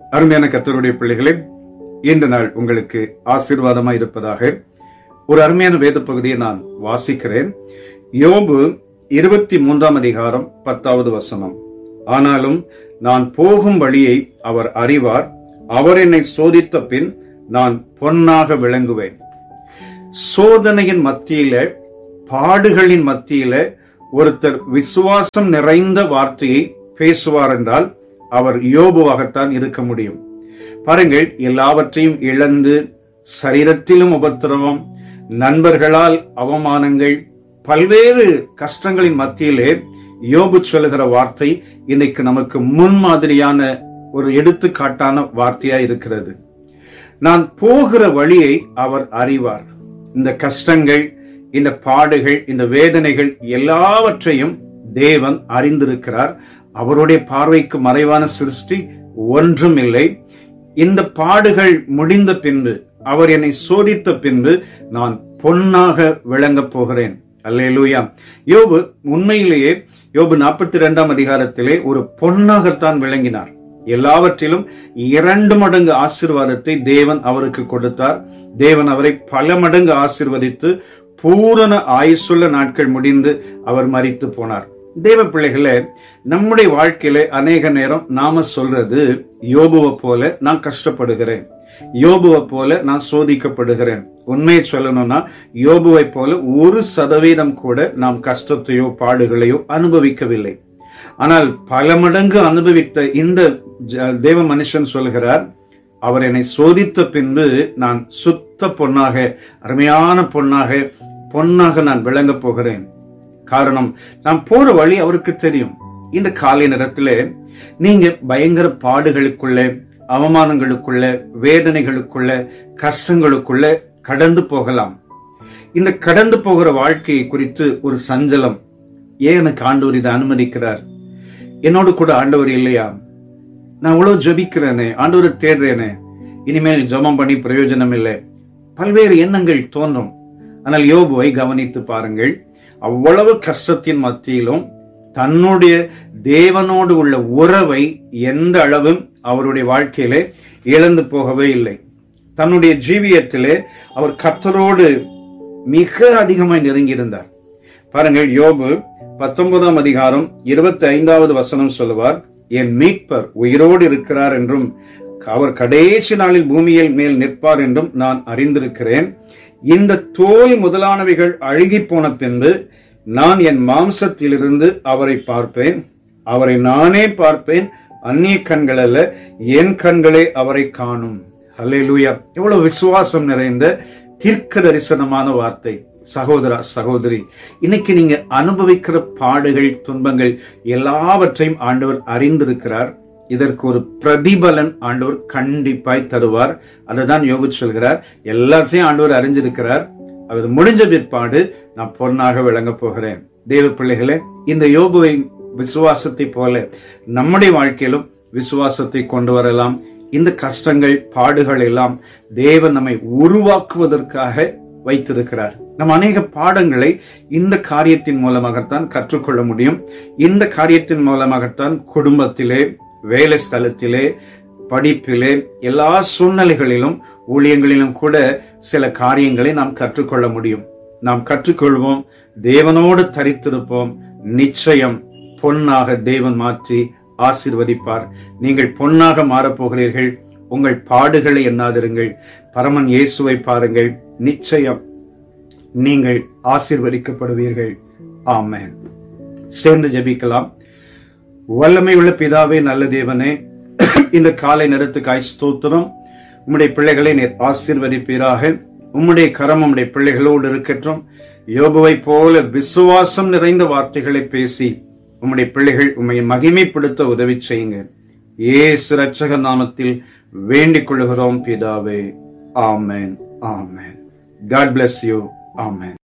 அருமையான கத்தருடைய பிள்ளைகளே இந்த நாள் உங்களுக்கு ஆசீர்வாதமாய் இருப்பதாக ஒரு அருமையான வேத பகுதியை நான் வாசிக்கிறேன் யோபு இருபத்தி மூன்றாம் அதிகாரம் பத்தாவது வசனம் ஆனாலும் நான் போகும் வழியை அவர் அறிவார் அவர் என்னை சோதித்த பின் நான் பொன்னாக விளங்குவேன் சோதனையின் மத்தியில பாடுகளின் மத்தியில ஒருத்தர் விசுவாசம் நிறைந்த வார்த்தையை பேசுவார் என்றால் அவர் யோபுவாகத்தான் இருக்க முடியும் பாருங்கள் எல்லாவற்றையும் இழந்து சரீரத்திலும் உபத்திரவம் நண்பர்களால் அவமானங்கள் பல்வேறு கஷ்டங்களின் மத்தியிலே யோபு சொல்லுகிற வார்த்தை இன்னைக்கு நமக்கு முன்மாதிரியான ஒரு எடுத்துக்காட்டான வார்த்தையா இருக்கிறது நான் போகிற வழியை அவர் அறிவார் இந்த கஷ்டங்கள் இந்த பாடுகள் இந்த வேதனைகள் எல்லாவற்றையும் தேவன் அறிந்திருக்கிறார் அவருடைய பார்வைக்கு மறைவான சிருஷ்டி ஒன்றும் இல்லை இந்த பாடுகள் முடிந்த பின்பு அவர் என்னை சோதித்த பின்பு நான் பொன்னாக விளங்கப் போகிறேன் அல்லேலூயா யோபு உண்மையிலேயே யோபு நாற்பத்தி இரண்டாம் அதிகாரத்திலே ஒரு பொன்னாகத்தான் விளங்கினார் எல்லாவற்றிலும் இரண்டு மடங்கு ஆசிர்வாதத்தை தேவன் அவருக்கு கொடுத்தார் தேவன் அவரை பல மடங்கு ஆசிர்வதித்து பூரண ஆயுசுள்ள நாட்கள் முடிந்து அவர் மறித்து போனார் தேவ பிள்ளைகளே நம்முடைய வாழ்க்கையில அநேக நேரம் நாம சொல்றது யோபுவை போல நான் கஷ்டப்படுகிறேன் யோபுவை போல நான் சோதிக்கப்படுகிறேன் உண்மையை சொல்லணும்னா யோபுவை போல ஒரு சதவீதம் கூட நாம் கஷ்டத்தையோ பாடுகளையோ அனுபவிக்கவில்லை ஆனால் பல மடங்கு அனுபவித்த இந்த ஜ- தேவ மனுஷன் சொல்கிறார் அவர் என்னை சோதித்த பின்பு நான் சுத்த பொன்னாக அருமையான பொன்னாக பொன்னாக நான் விளங்கப் போகிறேன் காரணம் நான் போற வழி அவருக்கு தெரியும் இந்த காலை நேரத்திலே நீங்க பயங்கர பாடுகளுக்குள்ள அவமானங்களுக்குள்ள வேதனைகளுக்குள்ள கஷ்டங்களுக்குள்ள கடந்து போகலாம் இந்த கடந்து போகிற வாழ்க்கையை குறித்து ஒரு சஞ்சலம் ஏன் எனக்கு ஆண்டவர் இதை அனுமதிக்கிறார் என்னோடு கூட ஆண்டவர் இல்லையா நான் இவ்வளவு ஜெபிக்கிறேனே ஆண்டவரை தேடுறேனே இனிமேல் ஜெபம் பண்ணி பிரயோஜனம் இல்லை பல்வேறு எண்ணங்கள் தோன்றும் ஆனால் யோபுவை கவனித்து பாருங்கள் அவ்வளவு கஷ்டத்தின் மத்தியிலும் தன்னுடைய தேவனோடு உள்ள உறவை எந்த அளவும் அவருடைய வாழ்க்கையிலே இழந்து போகவே இல்லை தன்னுடைய ஜீவியத்திலே அவர் கர்த்தரோடு மிக அதிகமாய் நெருங்கியிருந்தார் பாருங்கள் யோபு பத்தொன்பதாம் அதிகாரம் இருபத்தி ஐந்தாவது வசனம் சொல்லுவார் என் மீட்பர் உயிரோடு இருக்கிறார் என்றும் அவர் கடைசி நாளில் பூமியில் மேல் நிற்பார் என்றும் நான் அறிந்திருக்கிறேன் இந்த தோல் முதலானவைகள் அழுகி போன பின்பு நான் என் மாம்சத்திலிருந்து அவரை பார்ப்பேன் அவரை நானே பார்ப்பேன் அந்நிய கண்கள் அல்ல என் கண்களே அவரை காணும் அல்லேலூயா எவ்வளவு விசுவாசம் நிறைந்த தீர்க்க தரிசனமான வார்த்தை சகோதரா சகோதரி இன்னைக்கு நீங்க அனுபவிக்கிற பாடுகள் துன்பங்கள் எல்லாவற்றையும் ஆண்டவர் அறிந்திருக்கிறார் இதற்கு ஒரு பிரதிபலன் ஆண்டவர் கண்டிப்பாய் தருவார் அதுதான் யோகு சொல்கிறார் எல்லாத்தையும் ஆண்டவர் அறிஞ்சிருக்கிறார் அது முடிஞ்ச பிற்பாடு நான் பொன்னாக விளங்கப் போகிறேன் தேவ பிள்ளைகளே இந்த யோபுவை விசுவாசத்தை போல நம்முடைய வாழ்க்கையிலும் விசுவாசத்தை கொண்டு வரலாம் இந்த கஷ்டங்கள் பாடுகள் எல்லாம் தேவன் நம்மை உருவாக்குவதற்காக வைத்திருக்கிறார் நம் அநேக பாடங்களை இந்த காரியத்தின் மூலமாகத்தான் கற்றுக்கொள்ள முடியும் இந்த காரியத்தின் மூலமாகத்தான் குடும்பத்திலே வேலை ஸ்தலத்திலே படிப்பிலே எல்லா சூழ்நிலைகளிலும் ஊழியங்களிலும் கூட சில காரியங்களை நாம் கற்றுக்கொள்ள முடியும் நாம் கற்றுக்கொள்வோம் தேவனோடு தரித்திருப்போம் நிச்சயம் பொன்னாக தேவன் மாற்றி ஆசீர்வதிப்பார் நீங்கள் பொன்னாக மாறப்போகிறீர்கள் உங்கள் பாடுகளை எண்ணாதிருங்கள் பரமன் இயேசுவை பாருங்கள் நிச்சயம் நீங்கள் ஆசீர்வதிக்கப்படுவீர்கள் ஆமென் சேர்ந்து ஜெபிக்கலாம் வல்லமை உள்ள பிதாவே நல்ல தேவனே இந்த காலை நேரத்துக்காய் ஸ்தோத்திரம் உம்முடைய பிள்ளைகளை நீர் ஆசீர்வதிப்பீராக உம்முடைய கரம் உம்முடைய பிள்ளைகளோடு இருக்கட்டும் யோபுவை போல விசுவாசம் நிறைந்த வார்த்தைகளை பேசி உம்முடைய பிள்ளைகள் உம்மை மகிமைப்படுத்த உதவி செய்யுங்க ஏசு ரட்சக நாமத்தில் வேண்டிக் கொள்கிறோம் பிதாவே ஆமென் ஆமென் காட் bless யூ ஆமென்